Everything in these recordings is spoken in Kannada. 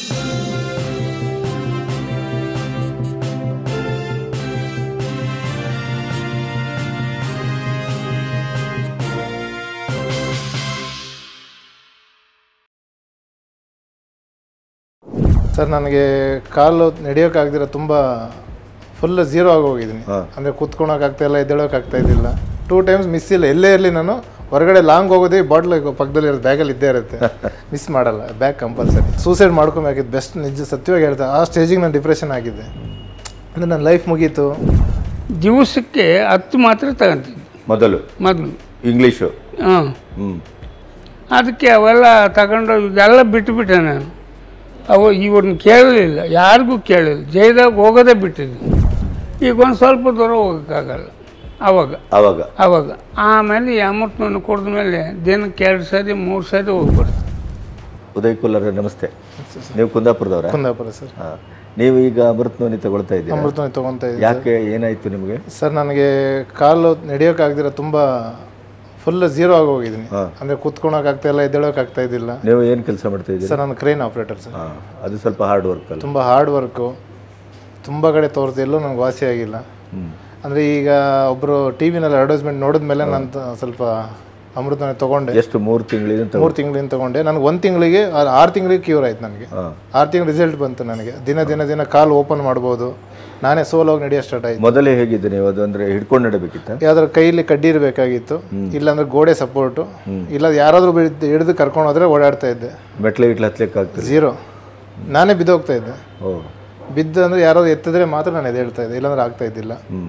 ಸರ್ ನನಗೆ ಕಾಲು ನಡೆಯೋಕ್ಕಾಗ್ದಿರ ತುಂಬ ಫುಲ್ ಝೀರೋ ಆಗಿ ಹೋಗಿದ್ದೀನಿ ಹಾ. ಅಂದರೆ ಕೂತ್ಕೊಳಕ್ಕಾಗ್ತಾ ಇಲ್ಲ ಎದ್ದೇಳೋಕ್ಕಾಗ್ತಾ ಇದ್ದಿಲ್ಲ ಟೂ ಟೈಮ್ಸ್ ಮಿಸ್ ಇಲ್ಲ ಎಲ್ಲೇ ಇರಲಿ ನಾನು ಹೊರಗಡೆ ಲಾಂಗ್ ಹೋಗೋದೇ ಬಾಟ್ಲ್ ಪಕ್ಕದಲ್ಲಿ ಇರೋದು ಬ್ಯಾಗಲ್ಲಿ ಇದ್ದೇ ಇರುತ್ತೆ ಮಿಸ್ ಮಾಡಲ್ಲ ಬ್ಯಾಗ್ ಕಂಪಲ್ಸರಿ ಸೂಸೈಡ್ ಮಾಡ್ಕೊಬೇಕಾಗಿದ್ದು ಬೆಸ್ಟ್ ನಿಜ ಸತ್ಯವಾಗಿ ಹೇಳ್ತಾ ಆ ಸ್ಟೇಜಿಗೆ ನಾನು ಡಿಪ್ರೆಷನ್ ಆಗಿದ್ದೆ ಅಂದರೆ ನನ್ನ ಲೈಫ್ ಮುಗೀತು ದಿವಸಕ್ಕೆ ಹತ್ತು ಮಾತ್ರ ತಗೊಂತಿದ್ದೆ ಮೊದಲು ಮೊದಲು ಇಂಗ್ಲೀಷು ಹಾಂ ಹ್ಞೂ ಅದಕ್ಕೆ ಅವೆಲ್ಲ ತಗೊಂಡು ಇದೆಲ್ಲ ಬಿಟ್ಟುಬಿಟ್ಟೆ ನಾನು ಅವು ಇವ್ರನ್ನ ಕೇಳಲಿಲ್ಲ ಯಾರಿಗೂ ಕೇಳಲಿಲ್ಲ ಜೈದಾಗ ಹೋಗೋದೇ ಬಿಟ್ಟಿದ್ದೆ ಈಗ ಒಂದು ಸ್ವಲ್ಪ ದೂರ ಹೋಗೋಕ್ಕಾಗಲ್ಲ ಅವಾಗ ಆವಾಗ ಅವಾಗ ಆಮೇಲೆ ಈ ಅಮೃತವನ್ನು ಕುಡಿದ ಮೇಲೆ ದಿನಕ್ಕೆ ಎರಡು ಸರಿ ಮೂರು ಸರಿ ಹೋಗ್ಬಿಡ್ತು ಉದಯ್ ಕುಲ್ಲರ್ ನಮಸ್ತೆ ನೀವು ಕುಂದಾಪುರದವ್ರ ಕುಂದಾಪುರ ಸರ್ ಹಾಂ ನೀವು ಈಗ ಅಮೃತ ನೋನಿ ತಗೊಳ್ತಾ ಇದ್ದೀರಾ ಅಮೃತ ತೊಗೊತಾ ಇದ್ದೀನಿ ಯಾಕೆ ಏನಾಯ್ತು ನಿಮಗೆ ಸರ್ ನನಗೆ ಕಾಲು ನಡೆಯೋಕ್ಕಾಗ್ದಿರ ತುಂಬ ಫುಲ್ ಝೀರೋ ಆಗಿ ಹೋಗಿದ್ದೀನಿ ಹಾ. ಅಂದರೆ ಕೂತ್ಕೊಳಕ್ಕಾಗ್ತಾ ಇಲ್ಲ ಎದ್ದೇಳೋಕ್ಕಾಗ್ತಾ ಇದ್ದಿಲ್ಲ ನೀವು ಏನು ಕೆಲಸ ಮಾಡ್ತಾ ಇದ್ದೀರಾ ಸರ್ ನಾನು ಕ್ರೇನ್ ಆಪ್ರೇಟರ್ ಸರ್ ಹಾಂ ಅದು ಸ್ವಲ್ಪ ಹಾರ್ಡ್ ವರ್ಕ್ ಅಲ್ಲ ತುಂಬ ಹಾರ್ಡ್ ವರ್ಕು ತುಂಬ ಕಡೆ ತೋರಿಸಿ ಎಲ್ಲೂ ನನಗೆ ವಾಸಿ ಆಗಿಲ್ಲ ಹ್ಞೂ ಅಂದರೆ ಈಗ ಒಬ್ಬರು ಟಿ ವಿನಲ್ಲಿ ಅಡ್ವರ್ಟೈಸ್ಮೆಂಟ್ ನೋಡಿದ ಮೇಲೆ ನಾನು ತ- ಸ್ವಲ್ಪ ಅಮೃತನೇ ತೊಗೊಂಡೆ ಎಷ್ಟು ಮೂರು ತಿಂಗಳಿಂದ ಮೂರು ತಿಂಗಳಿಂದ ತೊಗೊಂಡೆ ನನಗೆ ಒಂದು ತಿಂಗಳಿಗೆ ಆರು ತಿಂಗಳಿಗೆ ಕ್ಯೂರ್ ಆಯ್ತು ನನಗೆ ಹಾಂ ಆರು ತಿಂಗಳು ರಿಸಲ್ಟ್ ಬಂತು ನನಗೆ ದಿನ ದಿನ ದಿನ ಕಾಲು ಓಪನ್ ಮಾಡ್ಬೋದು ನಾನೇ ಸೋಲೋಗಿ ನಡೆಯೋ ಸ್ಟಾರ್ಟ್ ಆಯ್ತು ಮೊದಲೇ ಹೇಗಿದ್ದು ನೀವು ಅದು ಅಂದರೆ ಹಿಡ್ಕೊಂಡು ನಡಬೇಕಿತ್ತ ಯಾವ್ದಾರ ಕೈಲಿ ಕಡ್ಡಿ ಇರಬೇಕಾಗಿತ್ತು ಇಲ್ಲಾಂದ್ರೆ ಗೋಡೆ ಸಪೋರ್ಟು ಇಲ್ಲ ಯಾರಾದರೂ ಬಿದ್ದು ಹಿಡಿದು ಕರ್ಕೊಂಡು ಹೋದ್ರೆ ಓಡಾಡ್ತಾ ಇದ್ದೆ ಮೆಟ್ಲೆ ಇಟ್ಲು ಹತ್ಲಿಕ್ಕೆ ಆಗ್ತದೆ ಝೀರೋ ನಾನೇ ಬಿದ್ದೋಗ್ತಾ ಇದ್ದೆ ಓ ಬಿದ್ದು ಅಂದರೆ ಯಾರಾದ್ರು ಎತ್ತಿದ್ರೆ ಮಾತ್ರ ನಾನು ಎದ್ದೇಳ್ತಾ ಇದ್ದೆ ಇಲ್ಲಾಂದ್ರೆ ಆಗ್ತಾ ಇದ್ದಿಲ್ಲ ಹ್ಞೂ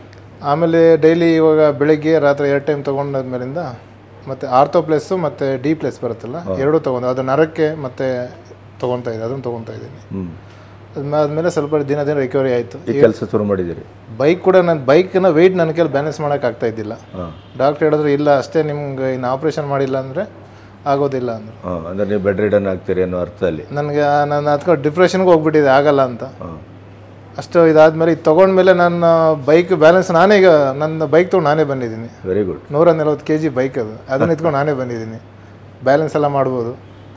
ಆಮೇಲೆ ಡೈಲಿ ಇವಾಗ ಬೆಳಗ್ಗೆ ರಾತ್ರಿ ಎರಡು ಟೈಮ್ ತೊಗೊಂಡಾದ್ಮೇಲಿಂದ ಮತ್ತು ಆರ್ಥೋ ಪ್ಲಸ್ಸು ಮತ್ತು ಡಿ ಪ್ಲಸ್ ಬರುತ್ತಲ್ಲ ಎರಡೂ ತೊಗೊಂಡು ಅದು ನರಕ್ಕೆ ಮತ್ತು ತೊಗೊತಾ ಇದ್ದೆ ಅದನ್ನು ತೊಗೊತಾ ಇದ್ದೀನಿ ಹ್ಞೂ ಅದಾದ್ಮೇಲೆ ಸ್ವಲ್ಪ ದಿನ ದಿನ ರಿಕವರಿ ಆಯಿತು ಈ ಕೆಲಸ ಶುರು ಮಾಡಿದ್ದೀರಿ ಬೈಕ್ ಕೂಡ ನನ್ನ ಬೈಕ್ನ ವೆಯ್ಟ್ ನನ್ನ ಕೈಲಿ ಬ್ಯಾಲೆನ್ಸ್ ಮಾಡೋಕ್ಕಾಗ್ತಾ ಇದ್ದಿಲ್ಲ ಹಾಂ ಡಾಕ್ಟರ್ ಹೇಳಿದ್ರು ಇಲ್ಲ ಅಷ್ಟೇ ನಿಮ್ಗೆ ಇನ್ನು ಆಪ್ರೇಷನ್ ಮಾಡಿಲ್ಲ ಅಂದರೆ ಆಗೋದಿಲ್ಲ ಅಂದರು ಹಾಂ ಅಂದರೆ ನೀವು ಬೆಡ್ ರಿಡನ್ ಆಗ್ತೀರಿ ಅನ್ನೋ ಅರ್ಥದಲ್ಲಿ ನನಗೆ ನಾನು ಅದಕ್ಕೆ ಡಿಪ್ರೆಷನ್ಗೆ ಹೋಗ್ಬಿಟ್ಟಿದೆ ಆಗಲ್ಲ ಅಂತ ಹಾಂ ಅಷ್ಟು ಇದಾದ್ಮೇಲೆ ಇದು ತೊಗೊಂಡ್ಮೇಲೆ ನನ್ನ ಬೈಕ್ ಬ್ಯಾಲೆನ್ಸ್ ನಾನೇ ಈಗ ನನ್ನ ಬೈಕ್ ತೊಗೊಂಡು ನಾನೇ ಬಂದಿದ್ದೀನಿ ವೆರಿ ಗುಡ್ ನೂರ ನಲ್ವತ್ತು ಕೆ ಜಿ ಬೈಕ್ ಅದು ಅದನ್ನ ಇಟ್ಕೊಂಡು ನಾನೇ ಬಂದಿದ್ದೀನಿ ಬ್ಯಾಲೆನ್ಸ್ ಎಲ್ಲ ಮಾಡ್ಬೋದು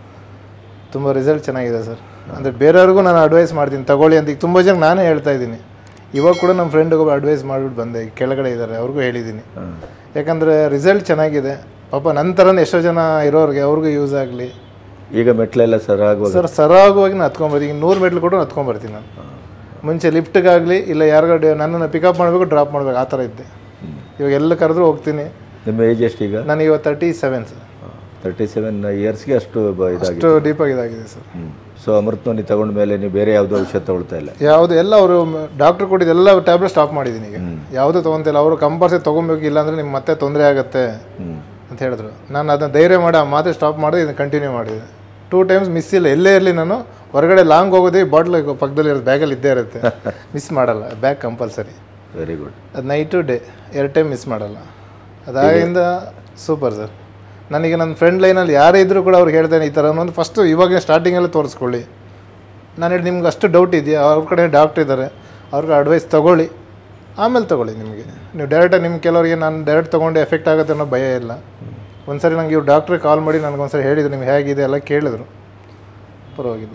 ತುಂಬ ರಿಸಲ್ಟ್ ಚೆನ್ನಾಗಿದೆ ಸರ್ ಅಂದರೆ ಬೇರೆಯವ್ರಿಗೂ ನಾನು ಅಡ್ವೈಸ್ ಮಾಡ್ತೀನಿ ತಗೊಳ್ಳಿ ಅಂತ ಈಗ ತುಂಬ ಜನ ನಾನೇ ಹೇಳ್ತಾ ಇದ್ದೀನಿ ಇವಾಗ ಕೂಡ ನಮ್ಮ ಫ್ರೆಂಡ್ಗೆ ಅಡ್ವೈಸ್ ಮಾಡಿಬಿಟ್ಟು ಬಂದೆ ಈಗ ಕೆಳಗಡೆ ಇದ್ದಾರೆ ಅವ್ರಿಗೂ ಹೇಳಿದ್ದೀನಿ ಹಾಂ ಯಾಕಂದರೆ ರಿಸಲ್ಟ್ ಚೆನ್ನಾಗಿದೆ ಪಾಪ ನಂತರನೇ ಎಷ್ಟೋ ಜನ ಇರೋರಿಗೆ ಅವ್ರಿಗೂ ಯೂಸ್ ಆಗಲಿ ಈಗ ಮೆಟ್ಲೆಲ್ಲ ಸರ್ ಆಗುವಾಗ ಸರ್ ಸರಾಗವಾಗಿ ನಾನು ಹತ್ಕೊಂಬರ್ತೀನಿ ಈಗ ನೂರು ಮೆಟ್ಲು ಕೊಟ್ಟು ಹತ್ಕೊಂಬರ್ತೀನಿ ನಾನು ಮುಂಚೆ ಲಿಫ್ಟ್ಗಾಗಲಿ ಇಲ್ಲ ಯಾರಿಗಾರ ನನ್ನನ್ನು ಪಿಕಪ್ ಮಾಡಬೇಕು ಡ್ರಾಪ್ ಮಾಡಬೇಕು ಆ ಥರ ಇದ್ದೆ ಇವಾಗ ಎಲ್ಲ ಕರೆದ್ರೂ ಹೋಗ್ತೀನಿ ನಿಮ್ಮ ಏಜ್ ಎಷ್ಟು ಈಗ ನನಗೆ ಇವಾಗ thirty seven sir thirty seven ಇಯರ್ಸ್ಗೆ ಅಷ್ಟು ಬ- ಇದಾಗಿದೆ ಅಷ್ಟು ಡೀಪಾಗಿ ಇದಾಗಿದೆ ಸರ್ ಹ್ಞೂ ಸೊ ಅಮೃತ ನೋನಿ ತಗೊಂಡ ಮೇಲೆ ನೀವು ಬೇರೆ ಯಾವುದೋ ಔಷಧ ತಗೊಳ್ತಾ ಇಲ್ಲ ಯಾವುದು ಎಲ್ಲ ಅವರು ಡಾಕ್ಟರ್ ಕೊಟ್ಟಿದ್ದು ಎಲ್ಲ ಟ್ಯಾಬ್ಲೆಟ್ ಸ್ಟಾಪ್ ಮಾಡಿದ್ದೀನಿ ಈಗ ಯಾವುದೂ ತೊಗೊಂತಿಲ್ಲ ಅವರು ಕಂಪಲ್ಸರಿ ತೊಗೊಬೇಕು ಇಲ್ಲಾಂದರೆ ನಿಮ್ಗೆ ಮತ್ತೆ ತೊಂದರೆ ಆಗುತ್ತೆ ಹ್ಞೂ ಅಂತ ಹೇಳಿದ್ರು ನಾನು ಅದನ್ನ ಧೈರ್ಯ ಮಾಡಿ ಆ ಮಾತು ಸ್ಟಾಪ್ ಮಾಡಿದೆ ಇದನ್ನು ಕಂಟಿನ್ಯೂ ಮಾಡಿದೆ ಟೂ ಟೈಮ್ಸ್ ಮಿಸ್ ಇಲ್ಲ ಎಲ್ಲೇ ಇರಲಿ ನಾನು ಹೊರಗಡೆ ಲಾಂಗ್ ಹೋಗೋದೇ ಬಾಟ್ಲ್ ಪಕ್ಕದಲ್ಲಿ ಇರೋದು ಬ್ಯಾಗಲ್ಲಿ ಇದ್ದೇ ಇರುತ್ತೆ ಮಿಸ್ ಮಾಡಲ್ಲ ಬ್ಯಾಗ್ ಕಂಪಲ್ಸರಿ ವೆರಿ ಗುಡ್ ಅದು ನೈಟು ಡೇ ಎರಡು ಟೈಮ್ ಮಿಸ್ ಮಾಡಲ್ಲ ಅದಾಗಿಂದ ಸೂಪರ್ ಸರ್ ನನಗೆ ನನ್ನ ಫ್ರೆಂಡ್ ಲೈನಲ್ಲಿ ಯಾರೇ ಇದ್ದರೂ ಕೂಡ ಅವ್ರಿಗೆ ಹೇಳ್ತೇನೆ ಈ ಥರ ಒಂದು ಫಸ್ಟು ಇವಾಗ ಸ್ಟಾರ್ಟಿಂಗಲ್ಲೇ ತೋರಿಸ್ಕೊಳ್ಳಿ ನಾನು ಹೇಳಿ ನಿಮ್ಗೆ ಅಷ್ಟು ಡೌಟ್ ಇದೆಯಾ ಅವ್ರ ಕಡೆ ಡಾಕ್ಟ್ರ್ ಇದ್ದಾರೆ ಅವ್ರಿಗೆ ಅಡ್ವೈಸ್ ತೊಗೊಳ್ಳಿ ಆಮೇಲೆ ತೊಗೊಳ್ಳಿ ನಿಮಗೆ ನೀವು ಡೈರೆಕ್ಟಾಗಿ ನಿಮ್ಮ ಕೆಲವರಿಗೆ ನಾನು ಡೈರೆಕ್ಟ್ ತೊಗೊಂಡು ಎಫೆಕ್ಟ್ ಆಗುತ್ತೆ ಅನ್ನೋ ಭಯ ಇಲ್ಲ ಒಂದ್ಸರಿ ನಂಗೆ ಇವ್ರು ಡಾಕ್ಟ್ರಿಗೆ ಕಾಲ್ ಮಾಡಿ ನನಗೊಂದ್ಸರಿ ಹೇಳಿದ್ರು ನಿಮ್ಗೆ ಹೇಗಿದೆ ಎಲ್ಲ ಕೇಳಿದ್ರು ಪರವಾಗಿಲ್ಲ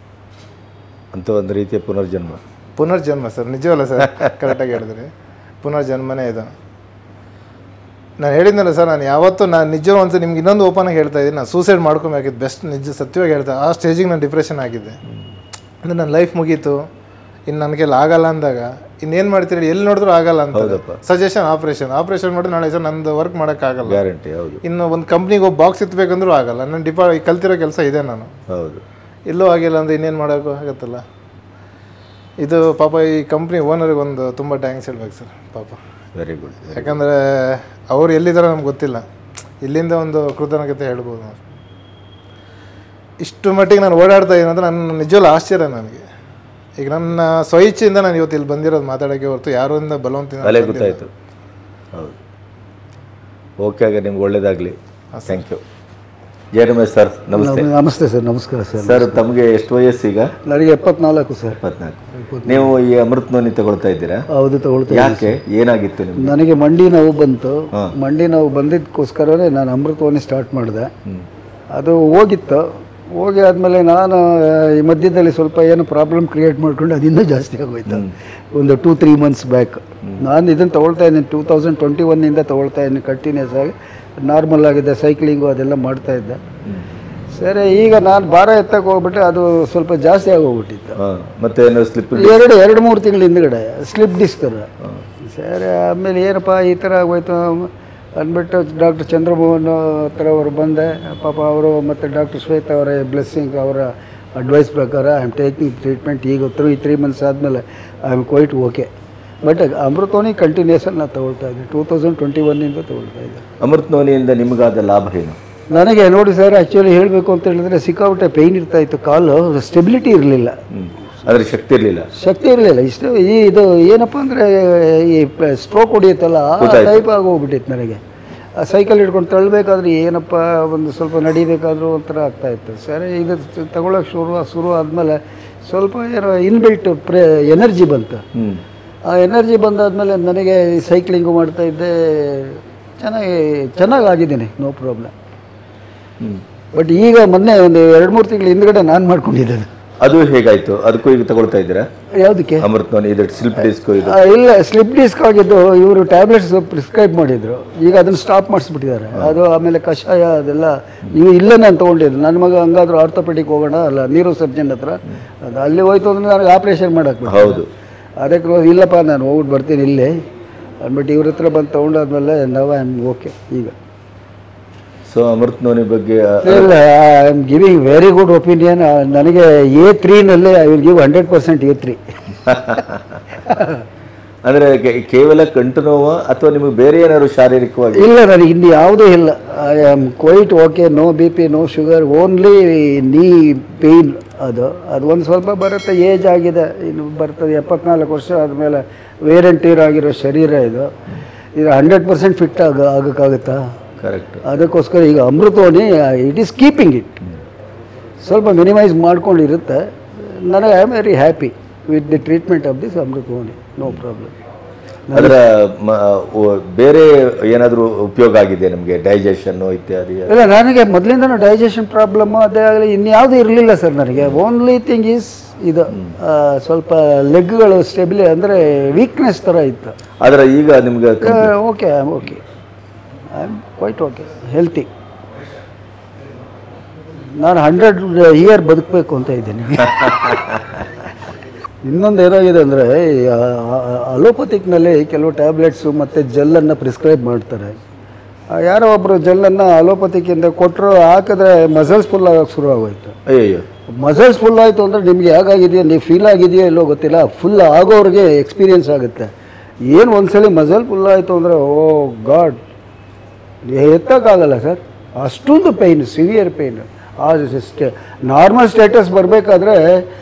ಅಂತ ಒಂದು ರೀತಿಯ ಪುನರ್ಜನ್ಮ ಪುನರ್ಜನ್ಮ ಸರ್ ನಿಜವಲ್ಲ ಸರ್ ಕರೆಕ್ಟಾಗಿ ಹೇಳಿದ್ರಿ ಪುನರ್ಜನ್ಮನೇ ಇದು ನಾನು ಹೇಳಿದ್ನಲ್ಲ ಸರ್ ನಾನು ಯಾವತ್ತೂ ನಾನು ನಿಜ ಒಂದು ನಿಮ್ಗೆ ಇನ್ನೊಂದು ಓಪನ್ ಆಗಿ ಹೇಳ್ತಾ ಇದ್ದೀನಿ ನಾನು ಸೂಸೈಡ್ ಮಾಡ್ಕೊಬೇಕಾಗಿದ್ದು ಬೆಸ್ಟ್ ನಿಜ ಸತ್ಯವಾಗಿ ಹೇಳ್ತಾ ಆ ಸ್ಟೇಜಿಗೆ ನಾನು ಡಿಪ್ರೆಷನ್ ಆಗಿದ್ದೆ ಅಂದರೆ ನನ್ನ ಲೈಫ್ ಮುಗೀತು ಇನ್ನು ನನ್ನ ಕೈಲಿ ಆಗಲ್ಲ ಅಂದಾಗ ಇನ್ನೇನು ಮಾಡ್ತೀರಿ ಎಲ್ಲಿ ನೋಡಿದ್ರು ಆಗಲ್ಲ ಅಂತ ಹೌದಪ್ಪ. ಸಜೆಷನ್ ಆಪ್ರೇಷನ್ ಆಪ್ರೇಷನ್ ಮಾಡಿ ನಾಳೆ ಸರ್ ನಂದು ವರ್ಕ್ ಮಾಡೋಕ್ಕಾಗಲ್ಲ ಗ್ಯಾರಂಟಿ ಹೌದು ಇನ್ನು ಒಂದು ಕಂಪ್ನಿಗೆ ಹೋಗಿ ಬಾಕ್ಸ್ ಎತ್ತಬೇಕಂದ್ರೂ ಆಗಲ್ಲ ನನ್ನ ಡಿಪಾ ಕಲ್ತಿರೋ ಕೆಲಸ ಇದೆ ನಾನು ಹೌದು ಎಲ್ಲೂ ಆಗಿಲ್ಲ ಅಂದರೆ ಇನ್ನೇನು ಮಾಡೋಕ್ಕೂ ಆಗುತ್ತಲ್ಲ ಇದು ಪಾಪ ಈ ಕಂಪ್ನಿ ಓನರ್ಗೆ ಒಂದು ತುಂಬ ಟ್ಯಾಂಕ್ಸ್ ಹೇಳ್ಬೇಕು ಸರ್ ಪಾಪ ವೆರಿ ಗುಡ್ ಯಾಕಂದರೆ ಅವ್ರು ಎಲ್ಲಿದ್ದಾರೋ ನಮ್ಗೆ ಗೊತ್ತಿಲ್ಲ ಇಲ್ಲಿಂದ ಒಂದು ಕೃತಜ್ಞತೆ ಹೇಳ್ಬೋದು ನಾವು ಇಷ್ಟು ಮಟ್ಟಿಗೆ ನಾನು ಓಡಾಡ್ತಾ ಇದ್ದೀನಿ ಅಂದರೆ ನನ್ನ ನಿಜವಲ್ಲ ಆಶ್ಚರ್ಯ ನನಗೆ ಈಗ ನನ್ನ ಸ್ವಇಚ್ಛೆಯಿಂದ ನಾನು ಇವತ್ತು ಇಲ್ಲಿ ಬಂದಿರೋದು ಮಾತಾಡೋಕ್ಕೆ ಹೊರತು ಯಾರಿಂದ ಬಲವಂತಿನ ಅಲ್ಲೇ ಗೊತ್ತಾಯಿತು ಹೌದು ಓಕೆ ಆಗ ನಿಮ್ಗೆ ಒಳ್ಳೇದಾಗಲಿ thank you Jaya Ramesh sir ನಮಸ್ತೆ ನಮಸ್ತೆ ಸರ್ ನಮಸ್ಕಾರ ಸರ್ ಸರ್ ತಮಗೆ ಎಷ್ಟು ವಯಸ್ಸು ಈಗ ನನಗೆ ಎಪ್ಪತ್ನಾಲ್ಕು ಸರ್ ಇಪ್ಪತ್ನಾಲ್ಕು ನೀವು ಈ ಅಮೃತ ನೋನಿ ತಗೊಳ್ತಾ ಇದ್ದೀರಾ ಹೌದು ತಗೊಳ್ತೇನೆ ಯಾಕೆ ಏನಾಗಿತ್ತು ನಿಮ್ಗೆ ನನಗೆ ಮಂಡಿ ನೋವು ಬಂತು ಮಂಡಿ ನೋವು ಬಂದಿದ್ದಕ್ಕೋಸ್ಕರನೇ ನಾನು ಅಮೃತವಾಣಿ ಸ್ಟಾರ್ಟ್ ಮಾಡಿದೆ ಅದು ಹೋಗಿತ್ತು ಹೋಗಿ ಆದಮೇಲೆ ನಾನು ಆ, ಈ ಮಧ್ಯದಲ್ಲಿ ಸ್ವಲ್ಪ ಏನು ಪ್ರಾಬ್ಲಮ್ ಕ್ರಿಯೇಟ್ ಮಾಡ್ಕೊಂಡು ಅದಿನ್ನೂ ಜಾಸ್ತಿ ಆಗೋಯ್ತು ಒಂದು ಟೂ ತ್ರೀ ಮಂತ್ಸ್ ಬ್ಯಾಕ್ ನಾನು ಇದನ್ನು ತೊಗೊಳ್ತಾ ಇದ್ದೀನಿ ಟೂ ತೌಸಂಡ್ ಟ್ವೆಂಟಿ ಒನ್ನಿಂದ ತೊಗೊಳ್ತಾ ಇದ್ದೀನಿ ಕಂಟಿನ್ಯೂಸ್ ಆಗಿ ನಾರ್ಮಲ್ ಆಗಿದೆ ಸೈಕ್ಲಿಂಗು ಅದೆಲ್ಲ ಮಾಡ್ತಾ ಇದ್ದೆ ಸರಿ ಈಗ ನಾನು ಭಾರ ಎತ್ತಕ್ಕೆ ಹೋಗ್ಬಿಟ್ಟೆ ಅದು ಸ್ವಲ್ಪ ಜಾಸ್ತಿ ಆಗೋಗ್ಬಿಟ್ಟಿತ್ತು ಹಾಂ ಮತ್ತೆ ಏನು ಸ್ಲಿಪ್ ಎರಡು ಎರಡು ಮೂರು ತಿಂಗಳ ಹಿಂದ್ಗಡೆ ಸ್ಲಿಪ್ ಡಿಸ್ಕ್ ಥರ ಸರಿ ಆಮೇಲೆ ಏನಪ್ಪ ಈ ಥರ ಆಗೋಯ್ತು ಅಂದ್ಬಿಟ್ಟು ಡಾಕ್ಟರ್ ಚಂದ್ರಮೋಹನ್ ಹತ್ರ ಅವರು ಬಂದೆ ಪಾಪ ಅವರು ಮತ್ತು ಡಾಕ್ಟರ್ ಶ್ವೇತಾ ಅವರ ಬ್ಲೆಸ್ಸಿಂಗ್ ಅವರ ಅಡ್ವೈಸ್ ಪ್ರಕಾರ ಐ ಆಮ್ ಟೇಕಿಂಗ್ ಟ್ರೀಟ್ಮೆಂಟ್ ಈಗ ತ್ರೀ ತ್ರೀ ಮಂತ್ಸ್ ಆದಮೇಲೆ I am quite okay but Amruth Noni ಕಂಟಿನ್ಯೂಸನ್ ನಾನು ತೊಗೊಳ್ತಾ ಇದ್ದೆ ಟೂ ತೌಸಂಡ್ ಟ್ವೆಂಟಿ ಒನ್ನಿಂದ ತೊಗೊಳ್ತಾ ಇದ್ದೆ ಅಮೃತ್ ನೋನಿಯಿಂದ ನಿಮಗಾದ ಲಾಭ ಏನು ನನಗೆ ನೋಡಿ ಸರ್ ಆ್ಯಕ್ಚುಲಿ ಹೇಳಬೇಕು ಅಂತ ಹೇಳಿದ್ರೆ ಸಿಕ್ಕಾಪಟ್ಟೆ ಪೇಯ್ನ್ ಇರ್ತಾ ಇತ್ತು ಕಾಲು ಸ್ಟೆಬಿಲಿಟಿ ಇರಲಿಲ್ಲ ಹ್ಮ್. ಅದ್ರ ಶಕ್ತಿ ಇರಲಿಲ್ಲ ಶಕ್ತಿ ಇರಲಿಲ್ಲ ಇಷ್ಟು ಈ ಇದು ಏನಪ್ಪ ಅಂದರೆ ಈ ಸ್ಟ್ರೋಕ್ ಹೊಡಿಯುತ್ತಲ್ಲ ಆ ಟೈಪ್ ಆಗೋಗ್ಬಿಟ್ಟಿತ್ತು ನನಗೆ ಆ ಸೈಕಲ್ ಹಿಡ್ಕೊಂಡು ತಳ್ಳಬೇಕಾದ್ರೆ ಏನಪ್ಪ ಒಂದು ಸ್ವಲ್ಪ ನಡಿಬೇಕಾದ್ರೂ ಒಂಥರ ಆಗ್ತಾ ಇತ್ತು ಸರಿ ಇದು ತಗೊಳ್ಳೋಕೆ ಶುರು ಶುರು ಆದಮೇಲೆ ಸ್ವಲ್ಪ ಏನೋ ಇನ್ಬಿಲ್ಟ್ ಪ್ರೇ ಎನರ್ಜಿ ಬಂತು ಹ್ಮ್ ಆ ಎನರ್ಜಿ ಬಂದಾದಮೇಲೆ ನನಗೆ ಸೈಕ್ಲಿಂಗು ಮಾಡ್ತಾ ಇದ್ದೆ ಚೆನ್ನಾಗಿ ಚೆನ್ನಾಗಿ ಆಗಿದ್ದೀನಿ ನೋ ಪ್ರಾಬ್ಲಮ್ ಹ್ಮ್ ಬಟ್ ಈಗ ಮೊನ್ನೆ ಒಂದು ಎರಡು ಮೂರು ತಿಂಗಳ ಹಿಂದ್ಗಡೆ ನಾನು ಮಾಡ್ಕೊಂಡಿದ್ದೇನೆ ಅದು ಹೇಗಾಯ್ತು ಅದಕ್ಕೂ ಈಗ ತಗೊಳ್ತಾ ಇದ್ದೀರಾ ಯಾವುದಕ್ಕೆ ಅಮೃತ್ ನೋನಿ ಇದು ಸ್ಲಿಪ್ ಡಿಸ್ಕ್ ಇದು ಆ, ಇಲ್ಲ ಸ್ಲಿಪ್ ಡಿಸ್ಕ್ ಆಗಿದ್ದು ಇವರು ಟ್ಯಾಬ್ಲೆಟ್ಸ್ ಪ್ರಿಸ್ಕ್ರೈಬ್ ಮಾಡಿದ್ರು ಈಗ ಅದನ್ನು ಸ್ಟಾಪ್ ಮಾಡಿಸ್ಬಿಟ್ಟಿದ್ದಾರೆ ಅದು ಆಮೇಲೆ ಕಷಾಯ ಅದೆಲ್ಲ ನೀವು ಇಲ್ಲೇ ನಾನು ತೊಗೊಂಡಿದ್ದು ನನ್ನ ಮಗ ಹಂಗಾದ್ರೂ ಆರ್ಥೋಪೆಡಿಕ್ ಹೋಗೋಣ ಅಲ್ಲ ನೀರು ಸರ್ಜನ್ ಹತ್ರ ಅದು ಅಲ್ಲಿ ಹೋಯ್ತು ಅಂದ್ರೆ ನನಗೆ ಆಪ್ರೇಷನ್ ಮಾಡಕ್ಕೆ ಹೌದು ಅದಕ್ಕೆ ರೋ- ಇಲ್ಲಪ್ಪ ನಾನು ಹೋಗ್ಬಿಟ್ಟು ಬರ್ತೀನಿ ಇಲ್ಲೇ ಅಂದ್ಬಿಟ್ಟು ಇವ್ರ ಹತ್ರ ಬಂದು ತೊಗೊಂಡಾದ್ಮೇಲೆ ನಾವು ಐ ಆಮ್ ಓಕೆ ಈಗ ಸೊ ಅಮೃತ್ ನೋನಿ ಬಗ್ಗೆ ಆ, ಇಲ್ಲ I am giving very good opinion ನನಗೆ ಎ ತ್ರೀನಲ್ಲಿ I will give hundred percent A three ಅಂದ್ರೆ ಕೇ- ಕೇವಲ ಕಂಟು ನೋವ ಅಥವಾ ನಿಮಗೆ ಬೇರೆ ಏನಾದ್ರು ಶಾರೀರಿಕವಾಗಿ ಇಲ್ಲ ನನಗೆ ಇನ್ನು ಯಾವುದೂ ಇಲ್ಲ I am quite okay no B P no sugar only knee pain ಅದು ಅದು ಒಂದು ಸ್ವಲ್ಪ ಬರುತ್ತೆ ಏಜ್ ಆಗಿದೆ ಇನ್ನು ಬರ್ತದೆ ಎಪ್ಪತ್ನಾಲ್ಕು ವರ್ಷ ಆದಮೇಲೆ ವೇರ್ ಆ್ಯಂಡ್ ಟೀರ್ ಆಗಿರೋ ಶರೀರ ಇದು ಇದು ಹಂಡ್ರೆಡ್ ಪರ್ಸೆಂಟ್ ಫಿಟ್ ಆಗ ಆಗೋಕ್ಕಾಗುತ್ತಾ ಕರೆಕ್ಟ್ ಅದಕ್ಕೋಸ್ಕರ ಈಗ Amruth Noni it is keeping it ಸ್ವಲ್ಪ ಮಿನಿಮೈಸ್ ಮಾಡ್ಕೊಂಡಿರುತ್ತೆ ನನಗೆ I am very happy with the treatment of this Amruth Noni no problem ಅದರ ಮ- ಓ- ಬೇರೆ ಏನಾದರೂ ಉಪಯೋಗ ಆಗಿದೆ ನಮಗೆ ಡೈಜೆಷನ್ ಇತ್ಯಾದಿ ಇಲ್ಲ ನನಗೆ ಮೊದಲಿಂದನೂ ಡೈಜೆಷನ್ ಪ್ರಾಬ್ಲಮ್ಮು ಅದೇ ಆಗಲಿ ಇನ್ಯಾವುದೂ ಇರಲಿಲ್ಲ ಸರ್ ನನಗೆ ಓನ್ಲಿ ಥಿಂಗ್ ಈಸ್ ಇದು ಆ, ಸ್ವಲ್ಪ ಲೆಗ್ಗಳು ಸ್ಟೆಬಿಲಿ ಅಂದರೆ ವೀಕ್ನೆಸ್ ಥರ ಇತ್ತು ಆದ್ರೆ ಈಗ ನಿಮ್ಗೆ okay I am okay I am quite okay healthy ನಾನು ಹಂಡ್ರೆಡ್ ಇಯರ್ ಬದುಕಬೇಕು ಅಂತ ಇದ್ದೀನಿ ಇನ್ನೊಂದು ಏನಾಗಿದೆ ಅಂದರೆ ಅಲೋಪತಿಕ್ನಲ್ಲಿ ಕೆಲವು ಟ್ಯಾಬ್ಲೆಟ್ಸು ಮತ್ತು ಜೆಲ್ಲನ್ನು ಪ್ರಿಸ್ಕ್ರೈಬ್ ಮಾಡ್ತಾರೆ ಆ, ಯಾರೋ ಒಬ್ಬರು ಜೆಲ್ಲನ್ನು ಅಲೋಪತಿಕ್ಕಿಂದ ಕೊಟ್ಟರು ಹಾಕಿದ್ರೆ ಮಸಲ್ಸ್ ಫುಲ್ ಆಗೋಕ್ಕೆ ಶುರು ಆಗೋಯ್ತು ಅಯ್ಯೋ ಮಸಲ್ಸ್ ಫುಲ್ ಆಯಿತು ಅಂದರೆ ನಿಮ್ಗೆ ಹೇಗಾಗಿದೆಯೋ ನೀವು ಫೀಲ್ ಆಗಿದೆಯೋ ಇಲ್ಲೋ ಗೊತ್ತಿಲ್ಲ ಫುಲ್ ಆಗೋರಿಗೆ ಎಕ್ಸ್ಪೀರಿಯನ್ಸ್ ಆಗುತ್ತೆ ಏನು ಒಂದ್ಸಲಿ ಮಸಲ್ ಫುಲ್ ಆಯಿತು ಅಂದರೆ ಓ ಗಾಡ್ ಎತ್ತಕ್ಕಾಗಲ್ಲ ಸರ್ ಅಷ್ಟೊಂದು ಪೈನ್ ಸಿವಿಯರ್ ಪೈನ್ ಆ ಸ್ಟೇ ನಾರ್ಮಲ್ ಸ್ಟೇಟಸ್ ಬರಬೇಕಾದ್ರೆ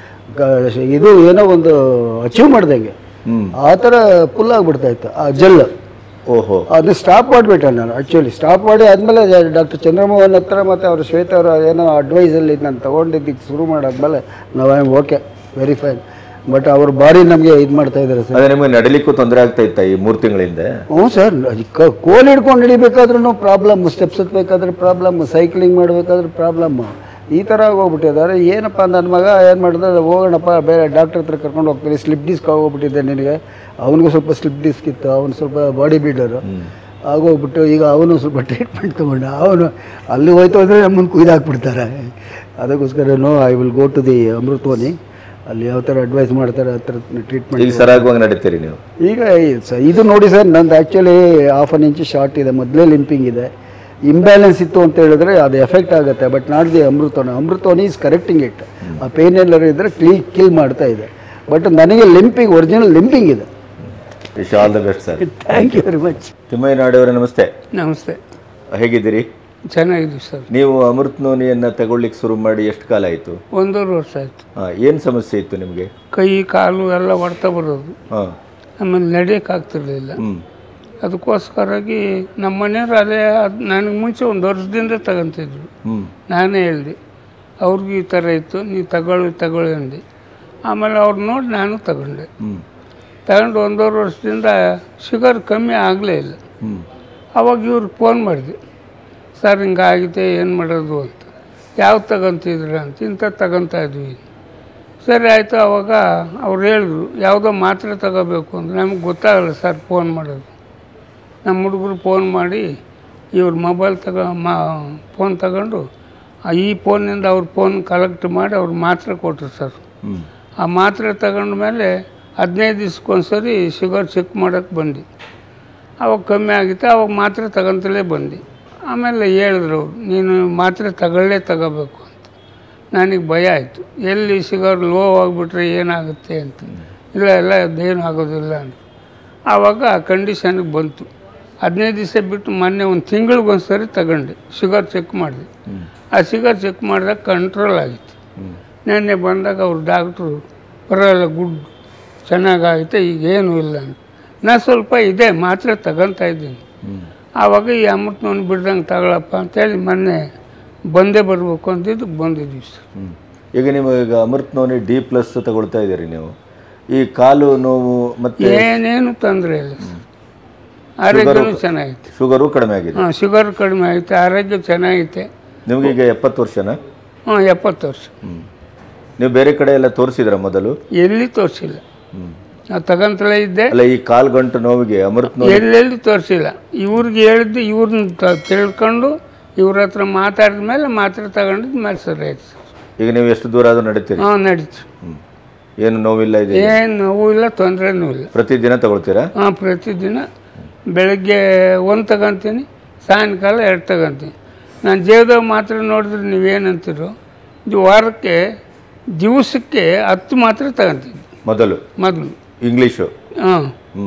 ಇದು ಏನೋ ಒಂದು ಅಚೀವ್ ಮಾಡ್ದಂಗೆ ಹ್ಮ್ ಆ ಥರ ಫುಲ್ ಆಗಿಬಿಡ್ತಾ ಇತ್ತು ಆ ಜೆಲ್ ಓಹೋ ಅದನ್ನ ಸ್ಟಾಪ್ ಮಾಡಿಬಿಟ್ಟೆ ನಾನು ಆ್ಯಕ್ಚುಲಿ ಸ್ಟಾಪ್ ಮಾಡಿ ಆದಮೇಲೆ ಡಾಕ್ಟರ್ ಚಂದ್ರಮೋಹನ್ ಹತ್ರ ಮತ್ತು ಅವರು ಶ್ವೇತ ಅವರ ಏನೋ ಅಡ್ವೈಸಲ್ಲಿ ನಾನು ತೊಗೊಂಡಿದ್ದಕ್ಕೆ ಶುರು ಮಾಡಾದ್ಮೇಲೆ ನಾವು I okay very fine but ಅವ್ರ ಬಾಡಿ ನಮಗೆ ಇದು ಮಾಡ್ತಾ ಇದ್ದಾರೆ ಸರ್ ಅದೇ ನಿಮಗೆ ನಡಿಲಿಕ್ಕೂ ತೊಂದರೆ ಆಗ್ತಾ ಇತ್ತ ಈ ಮೂರು ತಿಂಗಳಿಂದ ಹ್ಞೂ ಸರ್ ಕೋಲ್ ಹಿಡ್ಕೊಂಡು ಹಿಡಿಬೇಕಾದ್ರೂ ಪ್ರಾಬ್ಲಮ್ ಸ್ಟೆಪ್ಸ್ ಹತ್ಬೇಕಾದ್ರೆ ಪ್ರಾಬ್ಲಮ್ ಸೈಕ್ಲಿಂಗ್ ಮಾಡಬೇಕಾದ್ರೆ ಪ್ರಾಬ್ಲಮ್ ಈ ಥರ ಹೋಗ್ಬಿಟ್ಟಿದ್ದಾರೆ ಏನಪ್ಪ ನನ್ನ ಮಗ ಏನು ಮಾಡಿದ್ರೆ ಹೋಗೋಣಪ್ಪ ಬೇರೆ ಡಾಕ್ಟರ್ ಹತ್ರ ಕರ್ಕೊಂಡು ಹೋಗ್ತೀನಿ ಸ್ಲಿಪ್ ಡಿಸ್ಕ್ ಆಗೋಗ್ಬಿಟ್ಟಿದ್ದೆ ನಿನಗೆ ಅವನಿಗೂ ಸ್ವಲ್ಪ ಸ್ಲಿಪ್ ಡಿಸ್ಕ್ ಇತ್ತು ಅವನು ಸ್ವಲ್ಪ ಬಾಡಿ ಬಿಲ್ಡರು ಆಗೋಗ್ಬಿಟ್ಟು ಈಗ ಅವನು ಸ್ವಲ್ಪ ಟ್ರೀಟ್ಮೆಂಟ್ ತೊಗೊಂಡ ಅವನು ಅಲ್ಲಿ ಹೋಯ್ತು ಅಂದರೆ ನಮ್ಮನ್ನು ಕುಯ್ದಾಕ್ಬಿಡ್ತಾರೆ ಅದಕ್ಕೋಸ್ಕರ no I will go to the Amruth Noni ಅಲ್ಲಿ ಯಾವ ಥರ ಅಡ್ವೈಸ್ ಮಾಡ್ತಾರೆ ಆ ಥರ ಟ್ರೀಟ್ಮೆಂಟ್ ಈಗ ಸರಾಗವಾಗಿ ನಡೀತೀರಿ ನೀವು ಈಗ ಈ ಸ- ಇದು ನೋಡಿ ಸರ್ ನಂದು actually half an inch short ಇದೆ ಮೊದಲೇ ಲಿಂಪಿಂಗ್ ಇದೆ ಇಂಬ್ಯಾಲೆನ್ಸ್ ಇತ್ತು ಅಂತ ಹೇಳಿದ್ರೆ ಅದು ಎಫೆಕ್ಟ್ ಆಗುತ್ತೆ but not the Amruth Noni Amruth Noni is correcting it ಆ ಪೇನ್ ಎಲ್ಲರೂ ಇದ್ದರೆ ಕ್ಲೀ ಕಿಲ್ ಮಾಡ್ತಾ ಇದೆ ಬಟ್ ನನಗೆ ಲಿಂಪಿಂಗ್ ಒರಿಜಿನಲ್ ಲಿಂಪಿಂಗ್ ಇದೆ wish all the best sir thank you very much Thimmaiah ನಾಡಿಯವರೇ ನಮಸ್ತೆ ನಮಸ್ತೆ ಹೇಗಿದ್ದೀರಿ ಚೆನ್ನಾಗಿದ್ದೀವಿ ಸರ್ ನೀವು ಅಮೃತ್ ನೋನಿಯನ್ನ ತಗೊಳ್ಳಿಕ್ಕೆ ಶುರು ಮಾಡಿ ಎಷ್ಟು ಕಾಲ ಆಯಿತು ಒಂದೂವರೆ ವರ್ಷ ಆಯಿತು ಏನು ಸಮಸ್ಯೆ ಇತ್ತು ನಿಮಗೆ ಕೈ ಕಾಲು ಎಲ್ಲ ಹೊಡ್ತಾ ಬರೋದು ಹಾಂ ಆಮೇಲೆ ನಡೆಯೋಕ್ಕಾಗ್ತಿರ್ಲಿಲ್ಲ ಹ್ಞೂ ಅದಕ್ಕೋಸ್ಕರಾಗಿ ನಮ್ಮ ಮನೆಯವ್ರು ಅಲ್ಲೇ ಅದು ನನಗೆ ಮುಂಚೆ ಒಂದು ವರ್ಷದಿಂದ ತಗೊಂತಿದ್ರು ಹ್ಞೂ ನಾನೇ ಹೇಳಿದೆ ಅವ್ರಿಗೂ ಈ ಥರ ಇತ್ತು ನೀವು ತಗೊಳ್ಳಿ ತಗೊಳ್ಳಿ ಅಂದೆ ಆಮೇಲೆ ಅವ್ರು ನೋಡಿ ನಾನು ತಗೊಂಡೆ ಹ್ಞೂ ತಗೊಂಡು ಒಂದೂವರೆ ವರ್ಷದಿಂದ ಶುಗರ್ ಕಮ್ಮಿ ಆಗಲೇ ಇಲ್ಲ ಹ್ಞೂ ಅವಾಗ ಇವ್ರಿಗೆ ಫೋನ್ ಮಾಡಿದೆ ಸರ್ ಹಿಂಗಾಗಿದೆ ಏನು ಮಾಡೋದು ಅಂತ ಯಾವ್ದು ತಗೊಂತಿದ್ರ ಅಂತ ಇಂಥ ತಗೊಂತಾ ಇದ್ವಿ ಸರಿ ಆಯಿತು ಅವಾಗ ಅವ್ರು ಹೇಳಿದ್ರು ಯಾವುದೋ ಮಾತ್ರೆ ತಗೋಬೇಕು ಅಂದ್ರೆ ನಮಗೆ ಗೊತ್ತಾಗಲ್ಲ ಸರ್ ಫೋನ್ ಮಾಡೋದು ನಮ್ಮ ಹುಡುಗರು ಫೋನ್ ಮಾಡಿ ಇವ್ರ ಮೊಬೈಲ್ ತಗೋ ಮಾ ಫೋನ್ ತಗೊಂಡು ಆ ಈ ಫೋನಿಂದ ಅವ್ರ ಫೋನ್ ಕಲೆಕ್ಟ್ ಮಾಡಿ ಅವ್ರು ಮಾತ್ರೆ ಕೊಟ್ಟರು ಸರ್ ಹ್ಞೂ ಆ ಮಾತ್ರೆ ತಗೊಂಡ ಮೇಲೆ ಹದಿನೈದು ದಿವ್ಸಕ್ಕೊಂದ್ಸರಿ ಶುಗರ್ ಚೆಕ್ ಮಾಡೋಕ್ಕೆ ಬಂದು ಅವಾಗ ಕಮ್ಮಿ ಆಗಿತ್ತು ಅವಾಗ ಮಾತ್ರೆ ತಗೊಂತಲೇ ಬಂದು ಆಮೇಲೆ ಹೇಳಿದ್ರು ಅವ್ರು ನೀನು ಮಾತ್ರೆ ತಗೊಳ್ಳೇ ತಗೋಬೇಕು ಅಂತ ನನಗೆ ಭಯ ಆಯಿತು ಎಲ್ಲಿ ಶುಗರ್ ಲೋ ಆಗಿಬಿಟ್ರೆ ಏನಾಗುತ್ತೆ ಅಂತ ಇಲ್ಲ ಇಲ್ಲ ಅದೇನು ಆಗೋದಿಲ್ಲ ಅಂತ ಆವಾಗ ಆ ಕಂಡೀಷನ್ಗೆ ಬಂತು ಹದಿನೈದು ದಿವಸ ಬಿಟ್ಟು ಮೊನ್ನೆ ಒಂದು ತಿಂಗಳಿಗೊಂದು ಸರಿ ತಗೊಂಡೆ ಶುಗರ್ ಚೆಕ್ ಮಾಡಿದೆ ಆ ಶುಗರ್ ಚೆಕ್ ಮಾಡಿದಾಗ ಕಂಟ್ರೋಲ್ ಆಗಿತ್ತು ಹ್ಞೂ ನೆನ್ನೆ ಬಂದಾಗ ಅವ್ರು ಡಾಕ್ಟ್ರು ಪರವಾಗಿಲ್ಲ ಗುಡ್ ಚೆನ್ನಾಗಾಗುತ್ತೆ ಈಗ ಏನೂ ಇಲ್ಲ ಅಂತ ನಾ ಸ್ವಲ್ಪ ಇದೆ ಮಾತ್ರೆ ತಗೊತಾ ಇದ್ದೀನಿ ಹ್ಞೂ ಆವಾಗ ಈ ಅಮೃತನವನು ಬಿಡ್ದಂಗೆ ತಗೊಳಪ್ಪ ಅಂತೇಳಿ ಮೊನ್ನೆ ಬಂದೇ ಬರಬೇಕು ಅಂತಿದ್ದು ಬಂದಿದ್ದೀವಿ ಸರ್ ಹ್ಞೂ ಈಗ ನೀವು ಈಗ ಅಮೃತ್ ನೋನಿ ಡಿ ಪ್ಲಸ್ ತಗೊಳ್ತಾ ಇದ್ದೀರಿ ನೀವು ಈ ಕಾಲು ನೋವು ಮತ್ತು ಏನೇನು ತೊಂದರೆ ಇಲ್ಲ ಸರ್ ಆರೋಗ್ಯನೂ ಚೆನ್ನಾಗೈತೆ ಶುಗರು ಕಡಿಮೆ ಆಗಿದೆ ಹಾಂ ಶುಗರ್ ಕಡಿಮೆ ಐತೆ ಆರೋಗ್ಯ ಚೆನ್ನಾಗೈತೆ ನಿಮಗೆ ಈಗ ಎಪ್ಪತ್ತು ವರ್ಷನಾ ಹಾಂ ಎಪ್ಪತ್ತು ವರ್ಷ ಹ್ಞೂ ನೀವು ಬೇರೆ ಕಡೆ ಎಲ್ಲ ತೋರಿಸಿದ್ರ ಮೊದಲು ಎಲ್ಲಿ ತೋರಿಸಿಲ್ಲ ಹ್ಞೂ ನಾವು ತಗೊಂತಲೇ ಇದ್ದೆ ಅಲ್ಲ ಈ ಕಾಲು ಗಂಟು ನೋವಿಗೆ ಅಮೃತ್ ನೋವು ಎಲ್ಲೆಲ್ಲಿ ತೋರಿಸಿಲ್ಲ ಇವ್ರಿಗೆ ಹೇಳಿದ್ದು ಇವ್ರನ್ನ ತ- ತಿಳ್ಕೊಂಡು ಇವ್ರ ಹತ್ರ ಮಾತಾಡಿದ ಮೇಲೆ ಮಾತ್ರೆ ತಗೊಂಡಿದ್ದು ಮೇಲೆ ಸರಿ ಆಯ್ತು ಸರ್ ಈಗ ನೀವು ಎಷ್ಟು ದೂರ ಆದರೂ ನಡೀತೀರಿ ಹಾಂ ನಡೀತು ಹ್ಞೂ ಏನು ನೋವಿಲ್ಲ ಇದೆ ಏನು ನೋವು ಇಲ್ಲ ತೊಂದರೆನೂ ಇಲ್ಲ ಪ್ರತಿದಿನ ತಗೊಳ್ತೀರಾ ಹಾಂ ಪ್ರತಿದಿನ ಬೆಳಗ್ಗೆ ಒಂದು ತಗೊಂತೀನಿ ಸಾಯಂಕಾಲ ಎರಡು ತಗೊಂತೀನಿ ನಾನು ಜೀವದಾಗ ಮಾತ್ರ ನೋಡಿದ್ರೆ ನೀವೇನಂತೀರೋ ಇದು ವಾರಕ್ಕೆ ದಿವಸಕ್ಕೆ ಹತ್ತು ಮಾತ್ರೆ ತಗೊಂತೀನಿ ಮೊದಲು ಮೊದಲು ಇಂಗ್ಲೀಷು ಹಾಂ ಹ್ಞೂ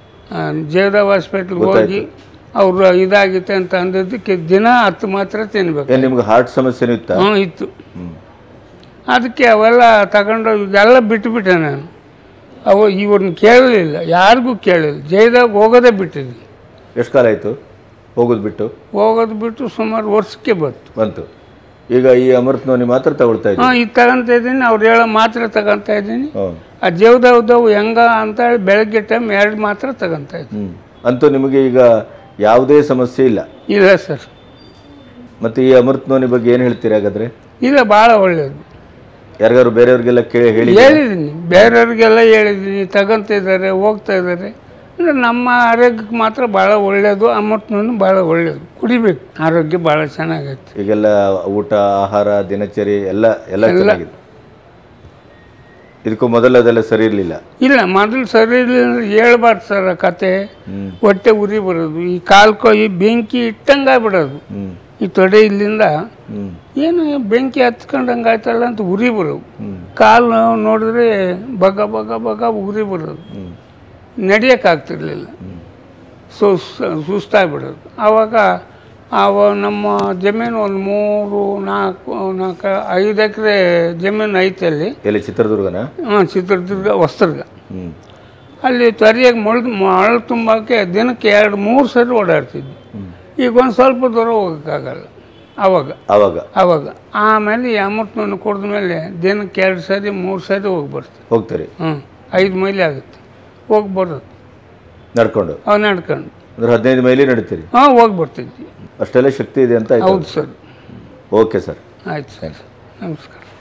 ಜಯದೇವ್ ಹಾಸ್ಪಿಟ್ಲ್ಗೆ ಹೋಗಿ ಅವರು ಇದಾಗಿತ್ತೆ ಅಂತ ಅಂದಿದ್ದಕ್ಕೆ ದಿನ ಹತ್ತು ಮಾತ್ರ ತಿನ್ಬೇಕು ಏನು ನಿಮ್ಗೆ ಹಾರ್ಟ್ ಸಮಸ್ಯೆನೂ ಇತ್ತಾ ಹ್ಞೂ ಇತ್ತು ಹ್ಞೂ ಅದಕ್ಕೆ ಅವೆಲ್ಲ ತಗೊಂಡು ಇದೆಲ್ಲ ಬಿಟ್ಟುಬಿಟ್ಟೆ ನಾನು ಅವು ಇವ್ರನ್ನ ಕೇಳಲಿಲ್ಲ ಯಾರಿಗೂ ಕೇಳಿಲ್ಲ ಜಯದಾಗ ಹೋಗೋದೇ ಬಿಟ್ಟಿದ್ವಿ ಎಷ್ಟು ಕಾಲ ಆಯಿತು ಹೋಗೋದು ಬಿಟ್ಟು ಹೋಗೋದು ಬಿಟ್ಟು ಸುಮಾರು ವರ್ಷಕ್ಕೆ ಬಂತು ಬಂತು ಈಗ ಈ ಅಮೃತ್ ನೋನಿ ಮಾತ್ರ ತಗೊಳ್ತಾ ಇದ್ದೀವಿ ಹಾಂ ಇದು ತಗೊಂತ ಇದ್ದೀನಿ ಅವ್ರು ಹೇಳೋ ಮಾತ್ರೆ ತಗೊಂತ ಇದ್ದೀನಿ ಹ್ಞೂ ಆ ಜೀವದವ್ದವು ಹೆಂಗ ಅಂತ ಹೇಳಿ ಬೆಳಗ್ಗೆ ಟೈಮ್ ಎರಡು ಮಾತ್ರ ತಗೊಂತ ಇದ್ದೀನಿ ಹ್ಞೂ ಅಂತೂ ನಿಮಗೆ ಈಗ ಯಾವುದೇ ಸಮಸ್ಯೆ ಇಲ್ಲ ಇಲ್ಲ ಸರ್ ಮತ್ತು ಈ ಅಮೃತ್ ನೋನಿ ಬಗ್ಗೆ ಏನು ಹೇಳ್ತೀರಾ ಹಾಗಾದ್ರೆ ಇಲ್ಲ ಭಾಳ ಒಳ್ಳೆಯದು ಯಾರಿಗಾರು ಬೇರೆಯವ್ರಿಗೆಲ್ಲ ಕೇಳಿ ಹೇಳಿ ಹೇಳಿದ್ದೀನಿ ಬೇರೆಯವ್ರಿಗೆಲ್ಲ ಹೇಳಿದ್ದೀನಿ ತಗೊಂತ ಇದ್ದಾರೆ ಹೋಗ್ತಾ ಇದ್ದಾರೆ ಅಂದರೆ ನಮ್ಮ ಆರೋಗ್ಯಕ್ಕೆ ಮಾತ್ರ ಭಾಳ ಒಳ್ಳೆಯದು ಅಮೃತನೂ ಭಾಳ ಒಳ್ಳೆಯದು ಕುಡಿಬೇಕು ಆರೋಗ್ಯ ಭಾಳ ಚೆನ್ನಾಗೈತೆ ಈಗೆಲ್ಲ ಊಟ ಆಹಾರ ದಿನಚರಿ ಎಲ್ಲ ಎಲ್ಲ ಚೆನ್ನಾಗಿದೆ ಇದಕ್ಕೂ ಮೊದಲು ಅದೆಲ್ಲ ಸರಿ ಇರಲಿಲ್ಲ ಇಲ್ಲ ಮೊದಲು ಸರಿ ಇರಲಿಲ್ಲ ಅಂದ್ರೆ ಹೇಳ್ಬಾರ್ದು ಸರ್ ಆ ಕತೆ ಹ್ಞೂ ಹೊಟ್ಟೆ ಉರಿ ಬರೋದು ಈ ಕಾಲು ಕೊಯ್ ಬೆಂಕಿ ಇಟ್ಟಂಗೆ ಆಗ್ಬಿಡೋದು ಹ್ಞೂ ಈ ತೊಡೆ ಇಲ್ಲಿಂದ ಹ್ಞೂ ಏನು ಬೆಂಕಿ ಹತ್ಕೊಂಡಂಗೆ ಆಯ್ತಲ್ಲ ಅಂತ ಉರಿ ಬರೋವು ಹ್ಞೂ ಕಾಲು ನೋವು ನೋಡಿದ್ರೆ ಬಗ ಬಗ ಬಗ ಉರಿ ಬರೋದು ಹ್ಞೂ ನಡೆಯೋಕ್ಕಾಗ್ತಿರ್ಲಿಲ್ಲ ಸುಸ್ ಸುಸ್ತಾಗ್ಬಿಡೋದು ಆವಾಗ ಅವ ನಮ್ಮ ಜಮೀನು ಒಂದು ಮೂರು ನಾಲ್ಕು ನಾಲ್ಕು ಐದು ಎಕರೆ ಜಮೀನು ಐತೆ ಅಲ್ಲಿ ಎಲ್ಲಿ ಚಿತ್ರದುರ್ಗನ ಹಾಂ ಚಿತ್ರದುರ್ಗ ಹೊಸದುರ್ಗ ಹ್ಞೂ ಅಲ್ಲಿ ತೊರಿಯಾಗಿ ಮೊಳ್ದು ಮಳೆ ತುಂಬಕ್ಕೆ ದಿನಕ್ಕೆ ಎರಡು ಮೂರು ಸರಿ ಓಡಾಡ್ತಿದ್ವಿ ಹ್ಞೂ ಈಗ ಒಂದು ಸ್ವಲ್ಪ ದೂರ ಹೋಗೋಕ್ಕಾಗಲ್ಲ ಆವಾಗ ಆವಾಗ ಆವಾಗ ಆಮೇಲೆ ಈ ಅಮೃತನನ್ನು ಕುಡಿದ ಮೇಲೆ ದಿನಕ್ಕೆ ಎರಡು ಸರಿ ಮೂರು ಸರಿ ಹೋಗಿ ಬರ್ತೀವಿ ಹೋಗ್ತೀರಿ ಹ್ಞೂ ಐದು ಮೈಲಿ ಆಗುತ್ತೆ ಹೋಗಿ ಬರೋದು ನಡ್ಕೊಂಡು ಅವು ನಡ್ಕೊಂಡು ಅಂದ್ರೆ ಹದಿನೈದು ಮೈಲಿ ನಡೀತೀರಿ ಹಾಂ ಹೋಗಿ ಬರ್ತಿದ್ವಿ ಅಷ್ಟೆಲ್ಲ ಶಕ್ತಿ ಇದೆ ಅಂತ ಆಯ್ತು ಹೌದು ಸರ್ ಓಕೆ ಸರ್ ಆಯ್ತು ಸರ್ ನಮಸ್ಕಾರ